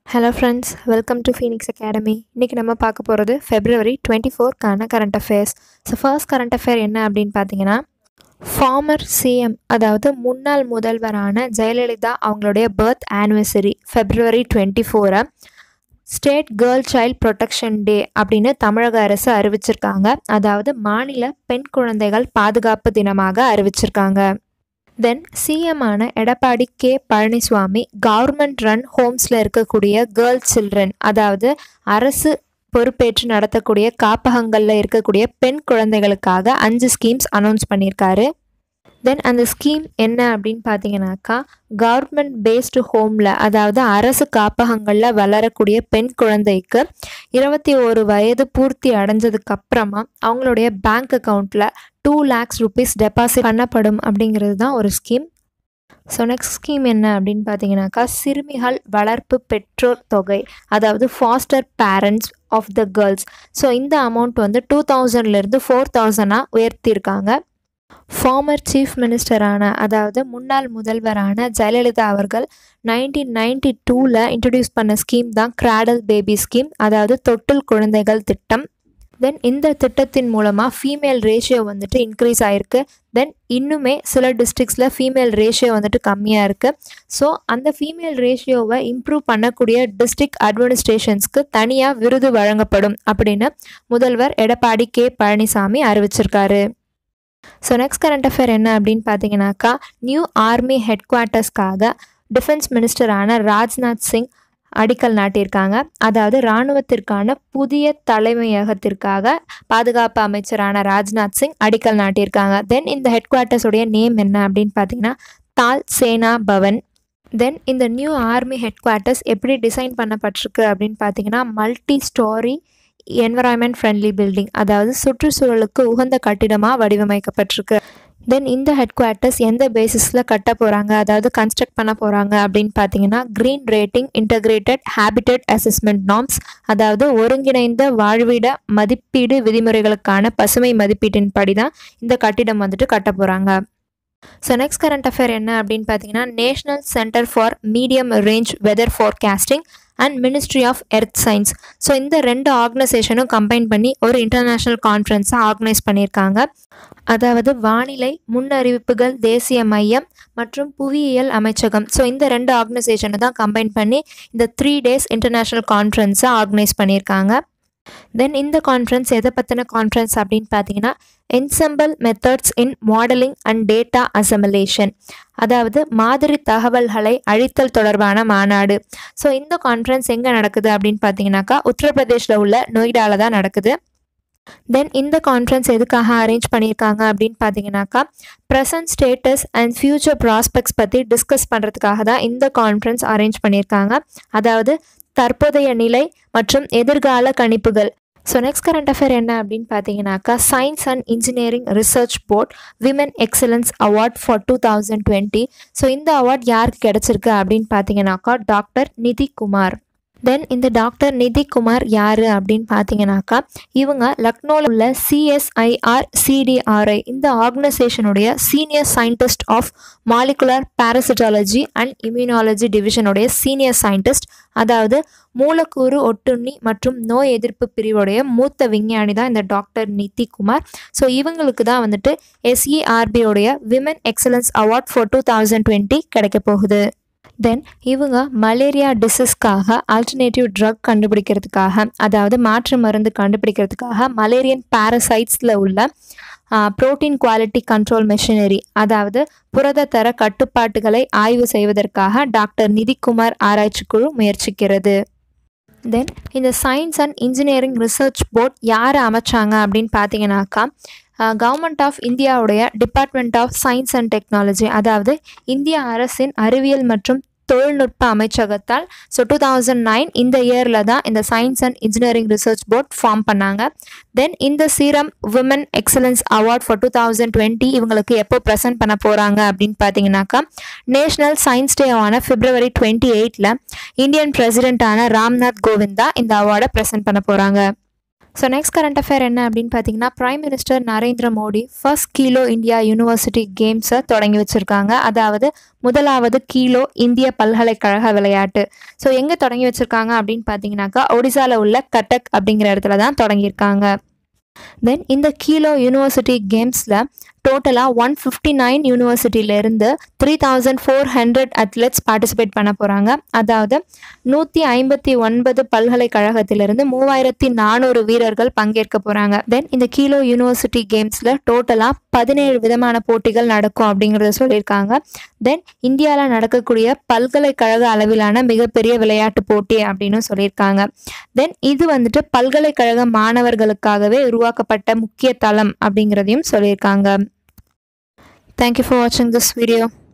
hello friends welcome to Phoenix academy இன்றைக்கி நம்ம பார்க்க போகிறது ஃபெப்ரவரி டுவெண்ட்டி ஃபோர்க்கான current affairs so first current affair என்ன அப்படின்னு பார்த்தீங்கன்னா ஃபார்மர் சிஎம் அதாவது முன்னாள் முதல்வரான ஜெயலலிதா அவங்களுடைய பர்த் ஆனிவர்சரி ஃபெப்ரவரி டுவெண்ட்டி ஃபோரை state girl child protection day அப்படின்னு தமிழக அரசு அறிவிச்சிருக்காங்க அதாவது மாநில பெண் குழந்தைகள் பாதுகாப்பு தினமாக அறிவிச்சிருக்காங்க தென் சிஎம்மான Edappadi K Palaniswami government run ஹோம்ஸில் இருக்கக்கூடிய கேர்ள் சில்ட்ரன் அதாவது அரசு பொறுப்பேற்று நடத்தக்கூடிய காப்பகங்களில் இருக்கக்கூடிய பெண் குழந்தைகளுக்காக அஞ்சு ஸ்கீம்ஸ் அனௌன்ஸ் பண்ணியிருக்காரு தென் அந்த ஸ்கீம் என்ன அப்படின்னு பார்த்தீங்கன்னாக்கா கவர்மெண்ட் பேஸ்டு ஹோமில் அதாவது அரசு காப்பகங்களில் வளரக்கூடிய பெண் குழந்தைக்கு இருபத்தி ஒரு வயது பூர்த்தி அடைஞ்சதுக்கு அப்புறமா அவங்களுடைய பேங்க் அக்கௌண்ட்டில் டூ லேக்ஸ் ருபீஸ் டெபாசிட் பண்ணப்படும் அப்படிங்கிறது தான் ஒரு ஸ்கீம் ஸோ நெக்ஸ்ட் ஸ்கீம் என்ன அப்படின்னு பார்த்தீங்கன்னாக்கா சிறுமிகள் வளர்ப்பு பெற்றோர் தொகை அதாவது foster parents of the girls so இந்த அமௌண்ட் வந்து டூ தௌசண்ட்லேருந்து ஃபோர் தௌசண்டாக உயர்த்தியிருக்காங்க ஃபார்மர் சீஃப் மினிஸ்டரான அதாவது முன்னாள் முதல்வரான ஜெயலலிதா அவர்கள் நைன்டீன் நைன்டி டூவில் இன்ட்ரடியூஸ் பண்ண ஸ்கீம் தான் கிராடல் பேபி ஸ்கீம் அதாவது தொட்டில் குழந்தைகள் திட்டம் தென் இந்த திட்டத்தின் மூலமாக ஃபீமேல் ரேஷியோ வந்துட்டு இன்க்ரீஸ் ஆகிருக்கு தென் இன்னுமே சில டிஸ்ட்ரிக்ஸில் ஃபீமேல் ரேஷியோ வந்துட்டு கம்மியாக இருக்குது ஸோ அந்த ஃபீமேல் ரேஷியோவை இம்ப்ரூவ் பண்ணக்கூடிய டிஸ்ட்ரிக்ட் அட்மினிஸ்ட்ரேஷன்ஸ்க்கு தனியாக விருது வழங்கப்படும் அப்படின்னு முதல்வர் எடப்பாடி கே பழனிசாமி அறிவிச்சிருக்காரு ஸோ நெக்ஸ்ட் கரண்ட் அஃபேர் என்ன அப்படின்னு பார்த்தீங்கன்னாக்கா நியூ ஆர்மி ஹெட் குவார்ட்டர்ஸ்க்காக டிஃபென்ஸ் மினிஸ்டரான ராஜ்நாத் சிங் அடிக்கல் நாட்டியிருக்காங்க அதாவது இராணுவத்திற்கான புதிய தலைமையகத்திற்காக பாதுகாப்பு அமைச்சரான ராஜ்நாத் சிங் அடிக்கல் நாட்டியிருக்காங்க தென் இந்த ஹெட் குவார்ட்டர்ஸுடைய நேம் என்ன அப்படின்னு பார்த்தீங்கன்னா தால் சேனா பவன் தென் இந்த நியூ ஆர்மி ஹெட் குவார்ட்டர்ஸ் எப்படி டிசைன் பண்ணப்பட்டிருக்கு அப்படின்னு பார்த்தீங்கன்னா multi storey environment friendly building அதாவது சுற்றுச்சூழலுக்கு உகந்த கட்டிடமாக வடிவமைக்கப்பட்டிருக்கு தென் இந்த ஹெட் குவார்ட்டர்ஸ் எந்த பேசிஸில் கட்ட போகிறாங்க அதாவது கன்ஸ்ட்ரக்ட் பண்ண போகிறாங்க அப்படின்னு பார்த்தீங்கன்னா green rating integrated habitat assessment norms அதாவது ஒருங்கிணைந்த வாழ்விட மதிப்பீடு விதிமுறைகளுக்கான பசுமை மதிப்பீட்டின் படி தான் இந்த கட்டிடம் வந்துட்டு கட்ட போகிறாங்க ஸோ நெக்ஸ்ட் கரண்ட் அஃபேர் என்ன அப்படின்னு பார்த்தீங்கன்னா national centre for medium range weather forecasting and ministry of earth science so இந்த ரெண்டு ஆர்கனைசேஷனும் கம்பைன் பண்ணி ஒரு இன்டர்நேஷ்னல் கான்ஃபரன்ஸை ஆர்கனைஸ் பண்ணியிருக்காங்க அதாவது வானிலை முன்னறிவிப்புகள் தேசிய மையம் மற்றும் புவியியல் அமைச்சகம் ஸோ இந்த ரெண்டு ஆர்கனைசேஷனை தான் கம்பைன் பண்ணி இந்த த்ரீ டேஸ் இன்டர்நேஷ்னல் கான்ஃபரன்ஸை ஆர்கனைஸ் பண்ணியிருக்காங்க தென் இந்த கான்ஃபரன்ஸ் எதை பற்றின கான்ஃபரன்ஸ் அப்படின்னு பார்த்தீங்கன்னா ensemble methods in modelling and data assimilation அதாவது மாதிரி தகவல்களை அழித்தல் தொடர்பான மாநாடு ஸோ இந்த கான்ஃபரன்ஸ் எங்கே நடக்குது அப்படின்னு பார்த்தீங்கன்னாக்கா உத்தரப்பிரதேஷில் உள்ள நொய்டாவில் தான் நடக்குது தென் இந்த கான்ஃபரன்ஸ் எதுக்காக அரேஞ்ச் பண்ணியிருக்காங்க அப்படின்னு பார்த்தீங்கன்னாக்கா present status and future prospects பற்றி டிஸ்கஸ் பண்ணுறதுக்காக தான் இந்த கான்ஃபரன்ஸ் அரேஞ்ச் பண்ணியிருக்காங்க அதாவது தற்போதைய நிலை மற்றும் எதிர்கால கணிப்புகள் ஸோ நெக்ஸ்ட் கரண்ட் அஃபேர் என்ன அப்படின்னு பார்த்தீங்கன்னாக்கா science and engineering research board women excellence award for two thousand twenty so இந்த அவார்ட் யாருக்கு கிடச்சிருக்கு அப்படின்னு பார்த்தீங்கன்னாக்கா டாக்டர் நிதி குமார் தென் இந்த டாக்டர் நிதி குமார் யார் அப்படின்னு பார்த்தீங்கன்னாக்கா இவங்க லக்னோவில் உள்ள சிஎஸ்ஐஆர் சிடிஆர்ஐ இந்த ஆர்கனைசேஷனுடைய senior scientist of molecular parasitology and immunology டிவிஷனுடைய சீனியர் சயின்டிஸ்ட் அதாவது மூலக்கூறு ஒட்டுண்ணி மற்றும் நோய் எதிர்ப்பு பிரிவுடைய மூத்த விஞ்ஞானி தான் இந்த டாக்டர் நிதி குமார் ஸோ இவங்களுக்கு தான் வந்துட்டு எஸ்இஆர்பியோடைய women excellence award for two thousand twenty கிடைக்க போகுது தென் இவங்க மலேரியா டிசீஸ்க்காக ஆல்டர்னேட்டிவ் ட்ரக் கண்டுபிடிக்கிறதுக்காக அதாவது மாற்று மருந்து கண்டுபிடிக்கிறதுக்காக மலேரியன் பாரசைட்ஸில் உள்ள ப்ரோட்டீன் குவாலிட்டி கண்ட்ரோல் மெஷினரி அதாவது புரத தர கட்டுப்பாட்டுகளை ஆய்வு செய்வதற்காக டாக்டர் நிதிக்குமார் ஆராய்ச்சி குழு முயற்சிக்கிறது தென் இந்த science and engineering research board யார் அமைச்சாங்க அப்படின்னு பார்த்தீங்கன்னாக்கா கவர்மெண்ட் ஆஃப் இந்தியாவுடைய department of science and technology அதாவது இந்திய அரசின் அறிவியல் மற்றும் தொழில்நுட்ப அமைச்சகத்தால் ஸோ டூ தௌசண்ட் நைன் இந்த இயரில் தான் இந்த science and engineering research board form பண்ணாங்க தென் இந்த சீரம் women excellence award for two thousand twenty இவங்களுக்கு எப்போ ப்ரெசென்ட் பண்ண போகிறாங்க அப்படின்னு பார்த்தீங்கன்னாக்கா நேஷனல் சயின்ஸ் டே ஆன பிப்ரவரி டுவெண்ட்டி எயிட்டில் இந்தியன் பிரசிடென்ட்டான ராம்நாத் கோவிந்த் தான் இந்த அவார்டை ப்ரெசென்ட் பண்ண போகிறாங்க ஸோ நெக்ஸ்ட் கரண்ட் அஃபேர் என்ன அப்படின்னு பார்த்தீங்கன்னா prime minister Narendra Modi first Khelo India university கேம்ஸை தொடங்கி வச்சுருக்காங்க அதாவது முதலாவது கீலோ இந்திய பல்கலைக்கழக விளையாட்டு ஸோ எங்கே தொடங்கி வச்சுருக்காங்க அப்படின்னு பார்த்தீங்கன்னாக்கா ஒடிசாவில் உள்ள கட்டக் அப்படிங்கிற இடத்துல தான் தொடங்கியிருக்காங்க தென் இந்த கீலோ யூனிவர்சிட்டி கேம்ஸில் டோட்டலாக ஒன் ஃபிஃப்டி நைன் யூனிவர்சிட்டியிலேருந்து three thousand four hundred athletes participate பண்ண போகிறாங்க அதாவது நூற்றி ஐம்பத்தி ஒன்பது பல்கலைக்கழகத்திலிருந்து மூவாயிரத்தி நானூறு வீரர்கள் பங்கேற்க போகிறாங்க தென் இந்த கீலோ யூனிவர்சிட்டி கேம்ஸில் டோட்டலாக பதினேழு விதமான போட்டிகள் நடக்கும் அப்படிங்கிறத சொல்லியிருக்காங்க தென் இந்தியாவில் நடக்கக்கூடிய பல்கலைக்கழக அளவிலான மிகப்பெரிய விளையாட்டு போட்டி அப்படின்னு சொல்லியிருக்காங்க தென் இது வந்துட்டு பல்கலைக்கழக மாணவர்களுக்காகவே உருவாக்கப்பட்ட முக்கிய தளம் அப்படிங்கிறதையும் சொல்லியிருக்காங்க தேங்க்யூ ஃபார் வாட்சிங் திஸ் வீடியோ